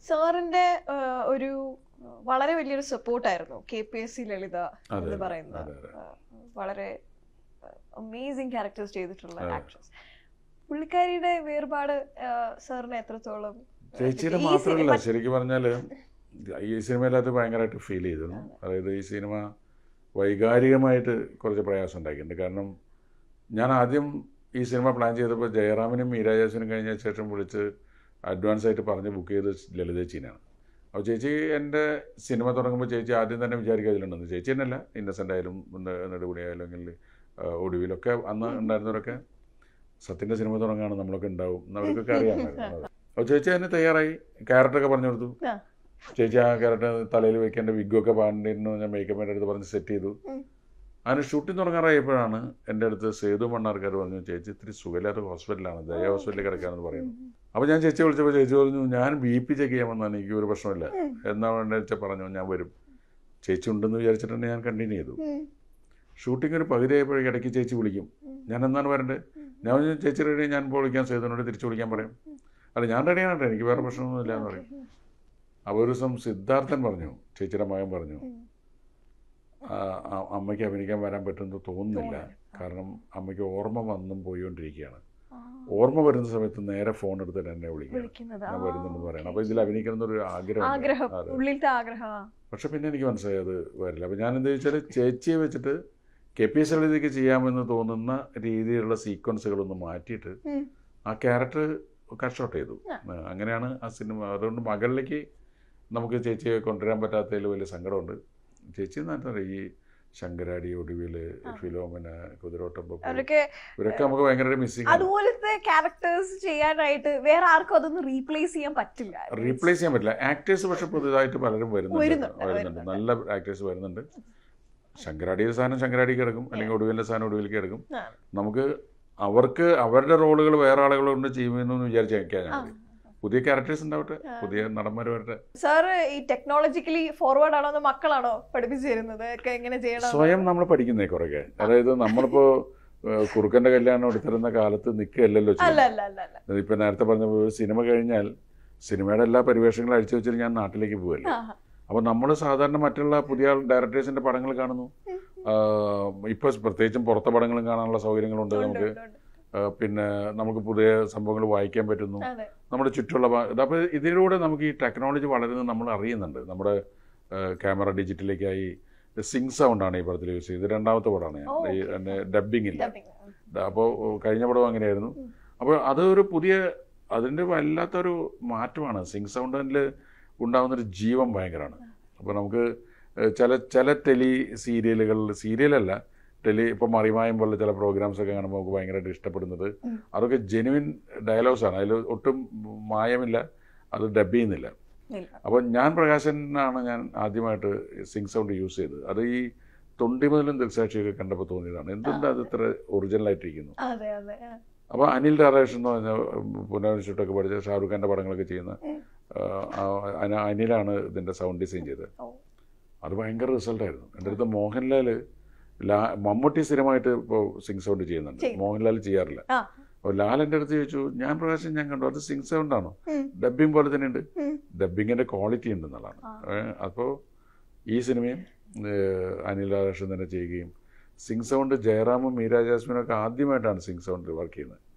സാറിന്റെ ആ, ഒരു വളരെ വലിയൊരു സപ്പോർട്ടായിരുന്നു K P S C Lalitha അതെ, എന്ന് അതെ, പറയുന്നത് അതെ, അതെ. ആ, വളരെ അമേസിങ് ക്യാരക്ടേഴ്സ് ചെയ്തിട്ടുള്ള അതെ. ആക്ട്രസ് പുള്ളിക്കാരിയുടെ വേർപാട് ആ, സാറിനെ എത്രത്തോളം ആ, ചേച്ചിയുടെ ഈ മാത്രമല്ല സിനിമ- ശരിക്കും പറഞ്ഞാൽ ഈ സിനിമയിലത് ഭയങ്കരമായിട്ട് ഫീൽ ചെയ്തിരുന്നു അതായത് ഈ സിനിമ വൈകാരികമായിട്ട് കുറച്ച് പ്രയാസം ഉണ്ടാക്കിയിട്ടുണ്ട് കാരണം ഞാൻ ആദ്യം ഈ സിനിമ പ്ലാൻ ചെയ്തപ്പോൾ ജയറാമിനും മീരാജാസിനും കഴിഞ്ഞ ശേഷം വിളിച്ച് അഡ്വാൻസ് ആയിട്ട് പറഞ്ഞ് ബുക്ക് ചെയ്ത് ലളിതച്ചീനാണ് അപ്പോൾ ചേച്ചി എൻ്റെ സിനിമ തുടങ്ങുമ്പോൾ ചേച്ചി ആദ്യം തന്നെ വിചാരിക്കുക അതിലുണ്ടെന്ന് ചേച്ചി തന്നെയല്ല ഇന്നസെൻ്റ് ആയാലും നെ- നെടുപുടി ആയാലും അല്ലെങ്കിൽ ആ, ഒടുവിലൊക്കെ അന്ന് ഉണ്ടായിരുന്നവരൊക്കെ സത്യൻ്റെ സിനിമ തുടങ്ങാണ് നമ്മളൊക്കെ ഉണ്ടാവും എന്ന് അവർക്കൊക്കെ അറിയാമായിരുന്നു അപ്പോൾ ചേച്ചി അതിന് തയ്യാറായി ക്യാരക്ടറൊക്കെ പറഞ്ഞു കൊടുത്തു ആ. ചേച്ചി ആ ക്യാരക്ടർ തലയിൽ വെക്കേണ്ട വിഗൊക്കെ പാണ്ടിരുന്നു ഞാൻ മേക്കപ്പിൻ്റെ അടുത്ത് പറഞ്ഞ് സെറ്റ് ചെയ്തു ഉം. അതിന് ഷൂട്ടിംഗ് തുടങ്ങാറായപ്പോഴാണ് എൻ്റെ അടുത്ത് സേതു മണ്ണാർക്കാർ പറഞ്ഞു ചേച്ചി ഇത്തിരി സുഖമില്ലാത്ത ഹോസ്പിറ്റലാണ് ദയ ഹോസ്പിറ്റലിൽ കിടക്കാനെന്ന് പറയുന്നു അപ്പോൾ ഞാൻ ചേച്ചി വിളിച്ചപ്പോൾ ചേച്ചി പറഞ്ഞു ഞാൻ ബി പി ചെക്ക് ചെയ്യാൻ വന്നാണ് എനിക്ക് ഒരു പ്രശ്നമില്ല ഉം. എന്നാ വേണ്ടത് വെച്ചാൽ പറഞ്ഞു ഞാൻ വരും ചേച്ചി ഉണ്ടെന്ന് വിചാരിച്ചിട്ടുണ്ട് ഞാൻ കണ്ടിന്യൂ ചെയ്തു ഉം. ഷൂട്ടിംഗ് ഒരു പകുതി ആയപ്പോഴേക്ക് ഇടയ്ക്ക് ചേച്ചി വിളിക്കും ഞാൻ എന്നാണ് വരേണ്ടത് ഞാൻ പറഞ്ഞു, ചേച്ചി റെഡി ഞാൻ ഇപ്പോൾ വിളിക്കാൻ സേതുവിനോട് തിരിച്ചു വിളിക്കാൻ പറയും അല്ല ഞാൻ റെഡിയാണ് കേട്ടോ എനിക്ക് വേറെ പ്രശ്നമൊന്നുമില്ല എന്ന് പറയും അപ്പോൾ ഒരു ദിവസം സിദ്ധാർത്ഥൻ പറഞ്ഞു ചേച്ചിയുടെ മകൻ പറഞ്ഞു ഉം. ആ, ആ, അമ്മയ്ക്ക് അഭിനയിക്കാൻ വരാൻ പറ്റുമെന്ന് തോന്നുന്നില്ല തോന്നുന്നില്ല. കാരണം അമ്മയ്ക്ക് ഓർമ്മ വന്നും പോയിക്കൊണ്ടിരിക്കുകയാണ് ആ, ഓർമ്മ വരുന്ന സമയത്ത് നേരെ ഫോൺ എടുത്തിട്ട് എന്നെ വിളിക്കുക വിളിക്കുന്നത് ഞാൻ ആ, വരുന്നുണ്ടെന്ന് പറയണം okay. അപ്പോൾ ഇതിൽ അഭിനയിക്കണം എന്നൊരു ആഗ്രഹം ആഗ്രഹം അതെ ഉള്ളിലത്തെ ആഗ്രഹം പക്ഷെ പിന്നെ എനിക്ക് മനസ്സിലായി അത് വരില്ല അപ്പോൾ ഞാൻ എന്താ വെച്ചാൽ ചേച്ചിയെ വെച്ചിട്ട് കെ പി എസ് എഴുതിക്ക് ചെയ്യാമെന്ന് തോന്നുന്ന രീതിയിലുള്ള സീക്വൻസുകളൊന്ന് മാറ്റിയിട്ട് ഉം. ആ ക്യാരക്ടർ കട്ട് ഷോട്ട് ചെയ്തു ആ. ആ, അങ്ങനെയാണ് ആ സിനിമ അതുകൊണ്ട് മകളിലേക്ക് നമുക്ക് ചേച്ചിയെ കൊണ്ടുവരാൻ പറ്റാത്തതിൽ വലിയ സങ്കടമുണ്ട് ചേച്ചി എന്ന് ഈ ശങ്കരാടി ഒടുവിൽ ആ. ഫിലോമിന കുതിരോട്ടം പപ്പു, അവരൊക്കെ ഇവരൊക്കെ നമുക്ക് ഭയങ്കര മിസ്സിംഗ് അതുപോലത്തെ ക്യാരക്ടേഴ്സ് ചെയ്യാനായിട്ട് വേറെ ആർക്കും അതൊന്നും റീപ്ലേസ് ചെയ്യാൻ പറ്റില്ല റീപ്ലേസ് ചെയ്യാൻ പറ്റില്ല ആക്ടേഴ്സ് പക്ഷെ പുതുതായിട്ട് പലരും വരുന്നുണ്ട് വരുന്നുണ്ട്, വരുന്നുണ്ട് വരുന്നുണ്ട്. നല്ല ആക്ടേഴ്സ് വരുന്നുണ്ട് ശങ്കരാടിയുടെ സാധനം ശങ്കരാടിക്ക് എടുക്കും അല്ലെങ്കിൽ ഒടുവിലെ സാധനം ഒടുവിലേക്ക് എടുക്കും ആ. നമുക്ക് അവർക്ക് അവരുടെ റോളുകൾ വേറെ ആളുകൾ കൊണ്ട് ചെയ്യുമെന്ന് വിചാരിച്ച് വെക്കാൻ ആ. ഞങ്ങൾ പുതിയ ക്യാരക്ടേഴ്സ് ഉണ്ടാവട്ടെ ആ. പുതിയ നടന്മാർ വരട്ടെ സാറ് ഈ ടെക്നോളജിക്കലി ഫോർവേഡ് ആണോ അതോ മക്കളാണോ പഠിപ്പിച്ചു തരുന്നത് ഒക്കെ എങ്ങനെ ചെയ്യണം സ്വയം നമ്മൾ പഠിക്കുന്നേ കുറേയൊക്കെ അതായത് നമ്മളിപ്പോ ഏഹ്, കുറുക്കന്റെ കല്യാണം എടുത്തിരുന്ന കാലത്ത് നിൽക്കുകയല്ലല്ലോ അല്ല ചെയ്യുന്നത് അല്ല അല്ല അല്ല ഇപ്പൊ നേരത്തെ പറഞ്ഞ പോലെ സിനിമ കഴിഞ്ഞാൽ സിനിമയുടെ എല്ലാ പരിവേഷങ്ങളും അഴിച്ചു വെച്ചിട്ട് ഞാൻ നാട്ടിലേക്ക് പോവല്ലേ ആ, അപ്പോൾ നമ്മൾ സാധാരണ മറ്റുള്ള പുതിയ ഡയറക്ടേഴ്സിന്റെ പടങ്ങൾ കാണുന്നു ഉം. ഇപ്പോൾ പ്രത്യേകിച്ചും പുറത്തെ പടങ്ങളും കാണാനുള്ള സൗകര്യങ്ങളുണ്ട് ഉണ്ട്, നമുക്ക് ഉണ്ട്, ഉണ്ട്. ആ, പിന്നെ നമുക്ക് പുതിയ സംഭവങ്ങൾ വായിക്കാൻ പറ്റുന്നു അതെ നമ്മുടെ ചുറ്റുള്ള അപ്പോൾ ഇതിലൂടെ നമുക്ക് ഈ ടെക്നോളജി വളരുന്നത് നമ്മൾ അറിയുന്നുണ്ട് നമ്മുടെ ക്യാമറ ഡിജിറ്റലിലേക്കായി സിങ് സൗണ്ടാണ് ഈ പടത്തിൽ യൂസ് ചെയ്തത് രണ്ടാമത്തെ പടമാണ് ഓ, ഞാൻ ഈ okay. ഡബിങ് ഇല്ല Dubbing. അപ്പോൾ കഴിഞ്ഞ പടം അങ്ങനെയായിരുന്നു ഉം. അപ്പോൾ അതൊരു പുതിയ അതിൻ്റെ വല്ലാത്തൊരു മാറ്റമാണ് സിങ് സൗണ്ടിൽ ഉണ്ടാകുന്നൊരു ജീവൻ ഭയങ്കരമാണ് അപ്പോൾ നമുക്ക് ഏഹ്, ചില ചില ടെലി സീരിയലുകൾ സീരിയലല്ല ടെലി ഇപ്പോൾ മറിമായം പോലുള്ള ചില പ്രോഗ്രാംസ് ഒക്കെ കാണുമ്പോൾ നമുക്ക് ഭയങ്കരമായിട്ട് ഇഷ്ടപ്പെടുന്നത് ഉം. അതൊക്കെ ജെനുവിൻ ഡയലോഗ്സ് ആണ് അതിൽ ഒട്ടും മായമില്ല അത് ഡബ് ചെയ്യുന്നില്ല ഇല്ല. അപ്പോൾ ഞാൻ പ്രകാശനാണ് ഞാൻ ആദ്യമായിട്ട് സിങ് സൗണ്ട് യൂസ് ചെയ്തത് അത് ഈ തൊണ്ടി മുതലും ദൃക്സാക്ഷിയൊക്കെ കണ്ടപ്പോൾ തോന്നിയതാണ് എന്തുകൊണ്ട് അത് ഇത്ര ഒറിജിനലായിട്ടിരിക്കുന്നു അതെ അതെ ആ. അപ്പോൾ അനിൽ രാധാകൃഷ്ണൻ എന്ന് പറഞ്ഞ പുനർവിശുട്ടൊക്കെ പഠിച്ച ഷാറുഖ് ഖാൻ്റെ പടങ്ങളൊക്കെ ചെയ്യുന്ന ഉം. ആ, ആ, അന- അനിലാണ് ഇതിൻ്റെ സൗണ്ട് ഡിസൈൻ ചെയ്തത് ഓ. അത് ഭയങ്കര റിസൾട്ടായിരുന്നു എൻ്റെ അടുത്ത് മോഹൻലാൽ ലാ മമ്മൂട്ടി സ്ഥിരമായിട്ട് ഇപ്പോൾ സിങ് സൗണ്ട് ചെയ്യുന്നുണ്ട് ചെയ്യുന്നു. മോഹൻലാൽ ചെയ്യാറില്ല ആ. അപ്പോൾ ലാൽ എൻ്റെ അടുത്ത് ചോദിച്ചു ഞാൻ പ്രകാശം ഞാൻ കണ്ടു അത് സിങ് സൗണ്ടാണോ ഉം. ഡബ്ബിങ് പോലെ തന്നെ ഉണ്ട് ഉം. ഡബ്ബിങ്ങിൻ്റെ ക്വാളിറ്റി ഉണ്ട് എന്നുള്ളതാണ് ആ. അപ്പോൾ ഈ സിനിമയും ഏഹ്, അനിൽ രാധാകൃഷ്ണൻ തന്നെ ചെയ്യുകയും സിങ് സൗണ്ട് ജയറാമും മീര ജാസ്മിനും ഒക്കെ ആദ്യമായിട്ടാണ് സിങ് സൗണ്ട് വർക്ക് ചെയ്യുന്നത്